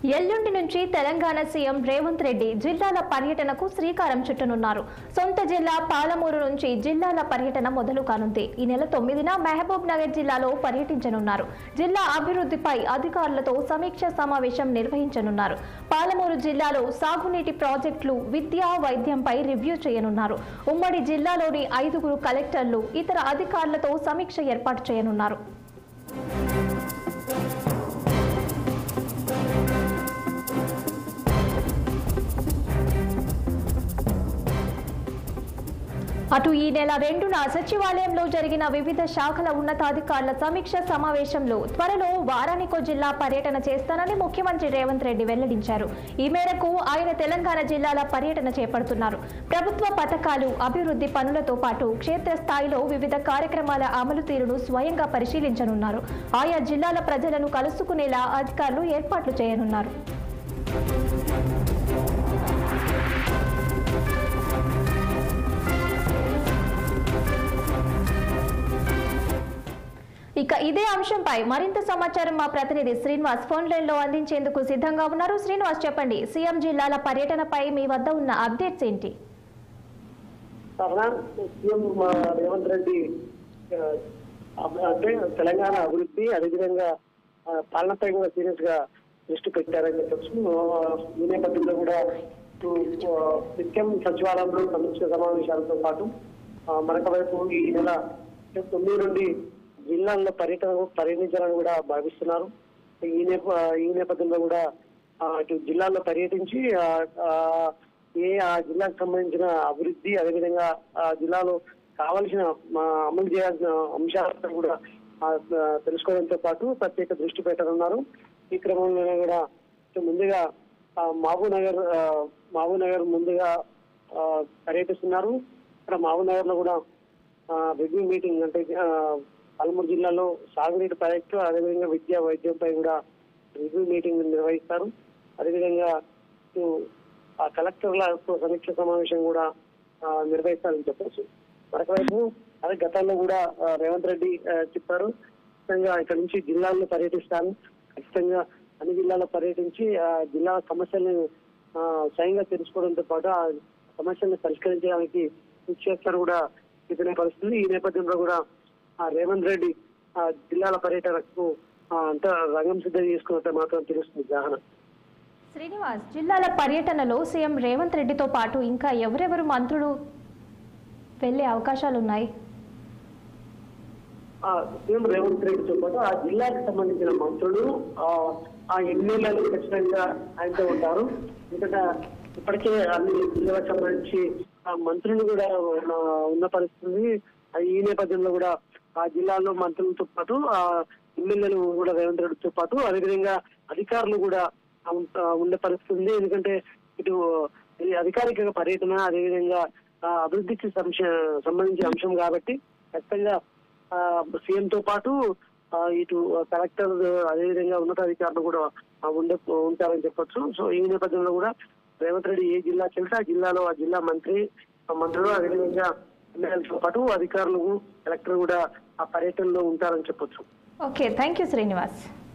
ఎల్లుండి నుంచి తెలంగాణ సీఎం రేవంత్ రెడ్డి జిల్లాల పర్యటనకు శ్రీకారం చుట్టనున్నారు సొంత జిల్లా పాలమూరు నుంచి జిల్లాల పర్యటన మొదలు కానుంది ఈ నెల తొమ్మిదిన మహబూబ్ నగర్ జిల్లాలో పర్యటించనున్నారు జిల్లా అభివృద్ధిపై అధికారులతో సమీక్ష సమావేశం నిర్వహించనున్నారు పాలమూరు జిల్లాలో సాగునీటి ప్రాజెక్టులు విద్య వైద్యంపై రివ్యూ చేయనున్నారు ఉమ్మడి జిల్లాలోని ఐదుగురు కలెక్టర్లు ఇతర అధికారులతో సమీక్ష ఏర్పాటు చేయనున్నారు అటు ఈ నెల రెండున సచివాలయంలో జరిగిన వివిధ శాఖల ఉన్నతాధికారుల సమీక్ష సమావేశంలో త్వరలో వారానికో జిల్లా పర్యటన చేస్తానని ముఖ్యమంత్రి రేవంత్ రెడ్డి వెల్లడించారు ఈ మేరకు ఆయన తెలంగాణ జిల్లాల పర్యటన చేపడుతున్నారు ప్రభుత్వ పథకాలు అభివృద్ధి పనులతో పాటు క్షేత్రస్థాయిలో వివిధ కార్యక్రమాల అమలు తీరును స్వయంగా పరిశీలించనున్నారు ఆయా జిల్లాల ప్రజలను కలుసుకునేలా అధికారులు ఏర్పాట్లు చేయనున్నారు ఇక ఇదే అంశంపై మరింత సమాచారం మా ప్రతినిధి శ్రీనివాస్ ఫోన్ లైన్ లో అందించేందుకు సిద్ధంగా ఉన్నారు శ్రీనివాస్ చెప్పండి సీఎం జిల్లాల పర్యటనపై మీ వద్ద ఉన్న అప్డేట్స్ ఏంటి సహనా సీఎం మా రేవంత్ రెడ్డి ఆ, అబ్- అంటే తెలంగాణ అభివృద్ధి అదేవిధంగా ఆ, పాలనపై కూడా సీరియస్ గా దృష్టి పెట్టారని చెప్పచ్చు ఆ, ఈ నేపథ్యంలో కూడా ఇటు, ఆ, నిత్యం సచివాలయంలో సమీక్ష సమావేశాలతో పాటు ఆ, మరొక వైపు ఈ నెల తొమ్మిది నుండి జిల్లాల్లో పర్యటన పర్యటించాలని కూడా భావిస్తున్నారు ఈ నేప ఈ నేపథ్యంలో కూడా ఆ, ఇటు జిల్లాల్లో పర్యటించి ఆ, ఆ, ఏ ఆ జిల్లాకు సంబంధించిన అభివృద్ధి అదేవిధంగా ఆ జిల్లాలో కావలసిన మా అమలు చేయాల్సిన అంశాలను కూడా ఆ, ఆ, తెలుసుకోవడంతో పాటు ప్రత్యేక దృష్టి పెట్టనున్నారు ఈ క్రమంలోనే కూడా ఇటు ముందుగా ఆ, మహబూబ్ నగర్ ఆ, మహబూబ్ నగర్ ముందుగా ఆ, పర్యటిస్తున్నారు ఇక్కడ మహబూబ్ నగర్ లో కూడా రివ్యూ మీటింగ్ అంటే ఆ, పాలమూరు జిల్లాలో సాగునీటి ప్రాజెక్టు అదేవిధంగా విద్యా వైద్యంపై కూడా రివ్యూ మీటింగ్ నిర్వహిస్తారు అదేవిధంగా ఇటు ఆ కలెక్టర్లతో సమీక్ష సమావేశం కూడా ఆ, నిర్వహిస్తారని చెప్పచ్చు మరొక వైపు అదే గతంలో కూడా ఆ, రేవంత్ రెడ్డి ఆ, చెప్పారు ఖచ్చితంగా ఇక్కడ నుంచి జిల్లాల్లో పర్యటిస్తాను ఖచ్చితంగా అన్ని జిల్లాల్లో పర్యటించి ఆ జిల్లా సమస్యలను ఆ, స్వయంగా తెలుసుకోవడంతో పాటు ఆ సమస్యలను పరిష్కరించడానికి కృషి చేస్తాను కూడా చెప్పిన పరిస్థితి ఈ నేపథ్యంలో కూడా ఆ రేవంత్ రెడ్డి ఆ జిల్లాల పర్యటనకు ఆ, అంతా రంగం సిద్ధం చేసుకున్నట్టు మాత్రం తెలుస్తుంది జాహన శ్రీనివాస్ జిల్లాల పర్యటనలో సీఎం రేవంత్ రెడ్డితో పాటు ఇంకా ఎవరెవరు మంత్రులు వెళ్లే అవకాశాలు ఉన్నాయి ఆ సీఎం రేవంత్ రెడ్డితో పాటు ఆ జిల్లాకు సంబంధించిన మంత్రులు ఆ ఆ ఎమ్మెల్యేలు ఖచ్చితంగా ఆయనతో ఉంటారు ఎందుకంటే ఇప్పటికే అన్ని జిల్లాలకు సంబంధించి ఆ మంత్రులు కూడా ఉన్న ఉన్న పరిస్థితి ఆ ఈ నేపథ్యంలో కూడా ఆ జిల్లాలో మంత్రులతో పాటు ఆ ఎమ్మెల్యేలు కూడా రేవంత్ రెడ్డితో పాటు అదేవిధంగా అధికారులు కూడా ఉం- ఉండే పరిస్థితి ఉంది ఎందుకంటే ఇటు ఇది అధికారిక పర్యటన అదేవిధంగా ఆ, అభివృద్ధికి సంశ- సంబంధించిన అంశం కాబట్టి ఖచ్చితంగా సీఎం తో పాటు ఆ, ఇటు కలెక్టర్ అదేవిధంగా ఉన్నతాధికారులు కూడా ఆ, ఉండే ఉంటారని చెప్పొచ్చు సో ఈ నేపథ్యంలో కూడా రేవంత్ రెడ్డి ఏ జిల్లాకి వెళ్తే ఆ జిల్లాలో ఆ జిల్లా మంత్రి ఆ మంత్రులు అదేవిధంగా ఎమ్మెల్యేలతో పాటు అధికారులు కలెక్టర్ కూడా ఆ పర్యటనలో ఉంటారని చెప్పొచ్చు ఓకే థ్యాంక్ యూ శ్రీనివాస్